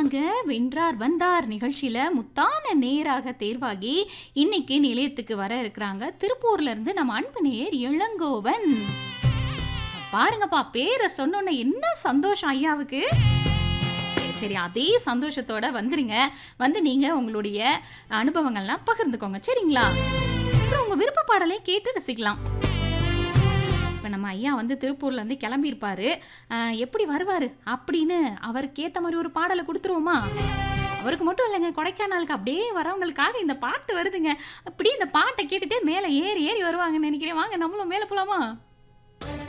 ஆமாங்க வென்றார் வந்தார் நிகழ்ச்சியில முத்தான நேராக தேர்வாகி இன்னைக்கு நிலையத்துக்கு வர இருக்கிறாங்க திருப்பூர்ல இருந்து நம்ம அன்பு நேர் இளங்கோவன் பாருங்கப்பா பேரை சொன்னோன்னே என்ன சந்தோஷம் ஐயாவுக்கு சரி சரி அதே சந்தோஷத்தோட வந்துருங்க வந்து நீங்க உங்களுடைய அனுபவங்கள்லாம் பகிர்ந்துக்கோங்க சரிங்களா அப்புறம் உங்க விருப்ப பாடலை கேட்டு ரசிக்கலாம் இப்போ நம்ம ஐயா வந்து திருப்பூர்லேருந்து கிளம்பியிருப்பாரு அஹ், எப்படி வருவார் அப்படின்னு அவருக்கு ஏற்ற மாதிரி ஒரு பாடலை கொடுத்துருவோமா அவருக்கு மட்டும் இல்லைங்க கொடைக்கானலுக்கு அப்படியே வரவங்களுக்காக இந்த பாட்டு வருதுங்க அப்படியே இந்த பாட்டை கேட்டுட்டே மேலே ஏறி ஏறி வருவாங்கன்னு நினைக்கிறேன் வாங்க நம்மளும் மேலே போகலாமா